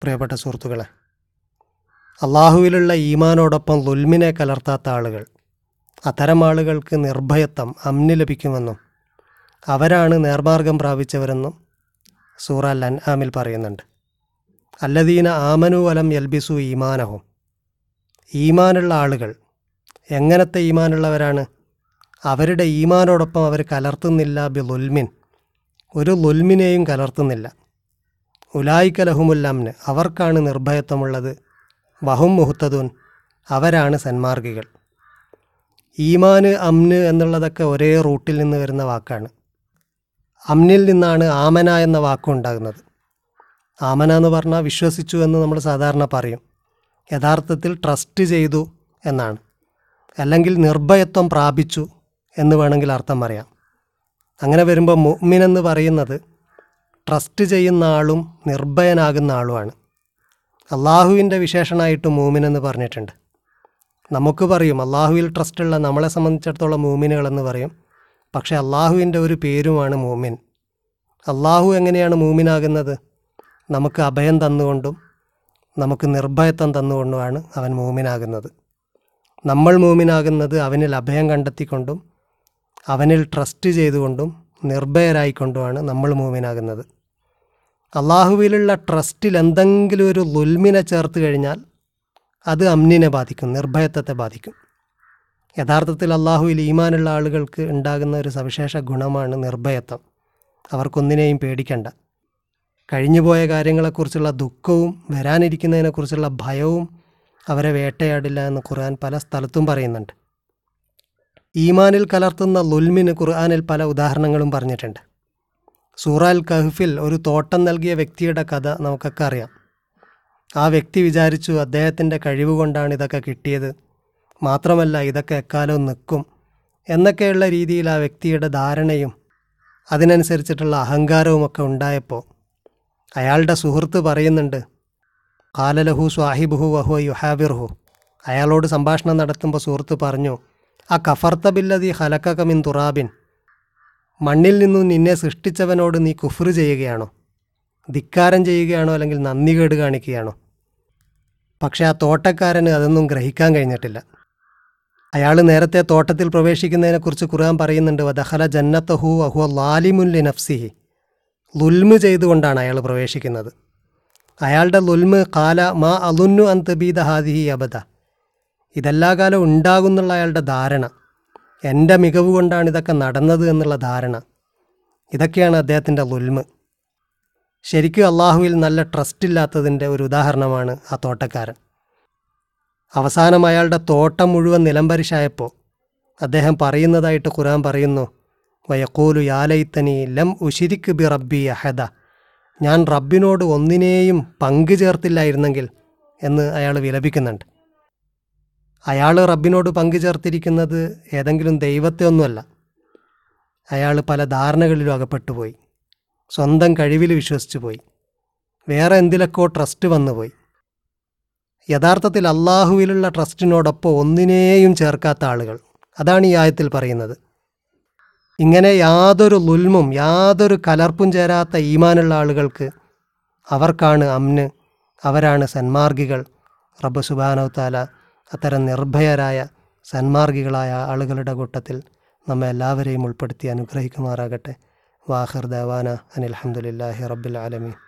പ്രിയപ്പെട്ട സുഹൃത്തുക്കളെ അള്ളാഹുവിലുള്ള ഈമാനോടൊപ്പം ലുൽമിനെ കലർത്താത്ത ആളുകൾ അത്തരം ആളുകൾക്ക് നിർഭയത്വം അമ്ന് ലഭിക്കുമെന്നും അവരാണ് നേർമാർഗം പ്രാപിച്ചവരെന്നും സൂറ അൽ അൻആമിൽ പറയുന്നുണ്ട് അല്ലദീന ആമനു വലം യൽബിസു ഈമാനഹും ഈമാനുള്ള ആളുകൾ എങ്ങനത്തെ ഈമാനുള്ളവരാണ് അവരുടെ ഈമാനോടൊപ്പം അവർ കലർത്തുന്നില്ല ബി ലുൽമിൻ ഒരു ലുൽമിനെയും കലർത്തുന്നില്ല ഉലായിക്ക ലഹുമുല്ലംന് അവർക്കാണ് നിർഭയത്വമുള്ളത് വഹും മുഹത്തദുൻ അവരാണ് സന്മാർഗികൾ ഈമാന് അമ്ന് എന്നുള്ളതൊക്കെ ഒരേ റൂട്ടിൽ നിന്ന് വരുന്ന വാക്കാണ് അമ്നിൽ നിന്നാണ് ആമന എന്ന വാക്കുണ്ടാകുന്നത് ആമന എന്ന് പറഞ്ഞാൽ വിശ്വസിച്ചു എന്ന് നമ്മൾ സാധാരണ പറയും യഥാർത്ഥത്തിൽ ട്രസ്റ്റ് ചെയ്തു എന്നാണ് അല്ലെങ്കിൽ നിർഭയത്വം പ്രാപിച്ചു എന്ന് വേണമെങ്കിൽ അർത്ഥം പറയാം അങ്ങനെ വരുമ്പോൾ മുഅ്മിൻ എന്ന് പറയുന്നത് ട്രസ്റ്റ് ചെയ്യുന്ന ആളും നിർഭയനാകുന്ന ആളുമാണ് അള്ളാഹുവിൻ്റെ വിശേഷണമായിട്ട് മൂമിൻ എന്ന് പറഞ്ഞിട്ടുണ്ട് നമുക്ക് പറയും അള്ളാഹുവിൽ ട്രസ്റ്റുള്ള നമ്മളെ സംബന്ധിച്ചിടത്തോളം മൂമിനുകളെന്ന് പറയും പക്ഷേ അള്ളാഹുവിൻ്റെ ഒരു പേരുമാണ് മൂമിൻ അള്ളാഹു എങ്ങനെയാണ് മൂമിനാകുന്നത് നമുക്ക് അഭയം തന്നുകൊണ്ടും നമുക്ക് നിർഭയത്വം തന്നുകൊണ്ടുമാണ് അവൻ മൂമിനാകുന്നത് നമ്മൾ മൂമിനാകുന്നത് അവനിൽ അഭയം കണ്ടെത്തിക്കൊണ്ടും അവനിൽ ട്രസ്റ്റ് ചെയ്തുകൊണ്ടും നിർഭയരായിക്കൊണ്ടുമാണ് നമ്മൾ മൂമിനാകുന്നത് അള്ളാഹുവിലുള്ള ട്രസ്റ്റിൽ എന്തെങ്കിലും ഒരു ലുൽമിനെ ചേർത്ത് കഴിഞ്ഞാൽ അത് അമ്നിനെ ബാധിക്കും നിർഭയത്വത്തെ ബാധിക്കും യഥാർത്ഥത്തിൽ അള്ളാഹുവിൽ ഈമാനുള്ള ആളുകൾക്ക് ഉണ്ടാകുന്ന ഒരു സവിശേഷ ഗുണമാണ് നിർഭയത്വം അവർക്കൊന്നിനെയും പേടിക്കണ്ട കഴിഞ്ഞുപോയ കാര്യങ്ങളെക്കുറിച്ചുള്ള ദുഃഖവും വരാനിരിക്കുന്നതിനെക്കുറിച്ചുള്ള ഭയവും അവരെ വേട്ടയാടില്ല എന്ന് ഖുർആൻ പല സ്ഥലത്തും പറയുന്നുണ്ട് ഈമാനിൽ കലർത്തുന്ന ലുൽമിന് ഖുർആനിൽ പല ഉദാഹരണങ്ങളും പറഞ്ഞിട്ടുണ്ട് സൂറാൽ കഹ്ഫിൽ ഒരു തോട്ടം നൽകിയ വ്യക്തിയുടെ കഥ നമുക്കൊക്കെ അറിയാം ആ വ്യക്തി വിചാരിച്ചു അദ്ദേഹത്തിൻ്റെ കഴിവ് കൊണ്ടാണ് ഇതൊക്കെ കിട്ടിയത് മാത്രമല്ല ഇതൊക്കെ എക്കാലവും നിൽക്കും എന്നൊക്കെയുള്ള രീതിയിൽ ആ വ്യക്തിയുടെ ധാരണയും അതിനനുസരിച്ചിട്ടുള്ള അഹങ്കാരവുമൊക്കെ ഉണ്ടായപ്പോൾ അയാളുടെ സുഹൃത്ത് പറയുന്നുണ്ട് കാലലഹു സ്വാഹിബുഹു വഹു യുഹാബിർഹു അയാളോട് സംഭാഷണം നടത്തുമ്പോൾ സുഹൃത്ത് പറഞ്ഞു ആ കഫർത്ത ബില്ലതി ഹലക്കമിൻ തുറാബിൻ മണ്ണിൽ നിന്നും നിന്നെ സൃഷ്ടിച്ചവനോട് നീ കുഫ്റ് ചെയ്യുകയാണോ ധിക്കാരം ചെയ്യുകയാണോ അല്ലെങ്കിൽ നന്ദികേട് കാണിക്കുകയാണോ പക്ഷേ ആ തോട്ടക്കാരന് അതൊന്നും ഗ്രഹിക്കാൻ കഴിഞ്ഞിട്ടില്ല അയാൾ നേരത്തെ തോട്ടത്തിൽ പ്രവേശിക്കുന്നതിനെക്കുറിച്ച് ഖുർആൻ പറയുന്നുണ്ട് വദഹല ജന്നത്തഹു അഹു ലാലിമുല്ലി നഫ്സിഹി ലുൽമ് ചെയ്തുകൊണ്ടാണ് അയാൾ പ്രവേശിക്കുന്നത് അയാളുടെ ലുൽമ് കാല മാ അലുന്നു അൻ തബീദ ഹാദിഹി അബദ ഇതെല്ലാ കാലം ഉണ്ടാകുന്നുള്ള അയാളുടെ ധാരണ എൻ്റെ മികവ് കൊണ്ടാണ് ഇതൊക്കെ നടന്നത് എന്നുള്ള ധാരണ ഇതൊക്കെയാണ് അദ്ദേഹത്തിൻ്റെ ലുൽമ് ശരിക്കും അള്ളാഹുവിൽ നല്ല ട്രസ്റ്റ് ഇല്ലാത്തതിൻ്റെ ഒരു ഉദാഹരണമാണ് ആ തോട്ടക്കാരൻ അവസാനം അയാളുടെ തോട്ടം മുഴുവൻ നിലംപരിശായപ്പോൾ അദ്ദേഹം പറയുന്നതായിട്ട് ഖുർആൻ പറയുന്നു വയക്കൂലു യാലൈത്തനി ലം ഉഷിരിക്ക് ബി റബ്ബി അഹദ ഞാൻ റബ്ബിനോട് ഒന്നിനെയും പങ്കു ചേർത്തില്ലായിരുന്നെങ്കിൽ എന്ന് അയാൾ വിലപിക്കുന്നുണ്ട് അയാൾ റബ്ബിനോട് പങ്കു ചേർത്തിരിക്കുന്നത് ഏതെങ്കിലും ദൈവത്തെ ഒന്നുമല്ല അയാൾ പല ധാരണകളിലും അകപ്പെട്ടുപോയി സ്വന്തം കഴിവിൽ വിശ്വസിച്ചു പോയി വേറെ എന്തിലൊക്കെയോ ട്രസ്റ്റ് വന്നുപോയി യഥാർത്ഥത്തിൽ അള്ളാഹുവിലുള്ള ട്രസ്റ്റിനോടൊപ്പം ഒന്നിനെയും ചേർക്കാത്ത ആളുകൾ അതാണ് ഈ ആയത്തിൽ പറയുന്നത് ഇങ്ങനെ യാതൊരു ലുൽമും യാതൊരു കലർപ്പും ചേരാത്ത ഈമാനുള്ള ആളുകൾക്ക് അവർക്കാണ് അമ്ന് അവരാണ് സന്മാർഗികൾ റബ്ബ് സുബാനവ് താല അത്തരം നിർഭയരായ സന്മാർഗികളായ ആളുകളുടെ കൂട്ടത്തിൽ നമ്മെ എല്ലാവരെയും ഉൾപ്പെടുത്തി അനുഗ്രഹിക്കുമാറാകട്ടെ വാഹിർ ദേവാന അനിൽഹമുല്ലാഹി റബ്ബിൽ ആലമീൻ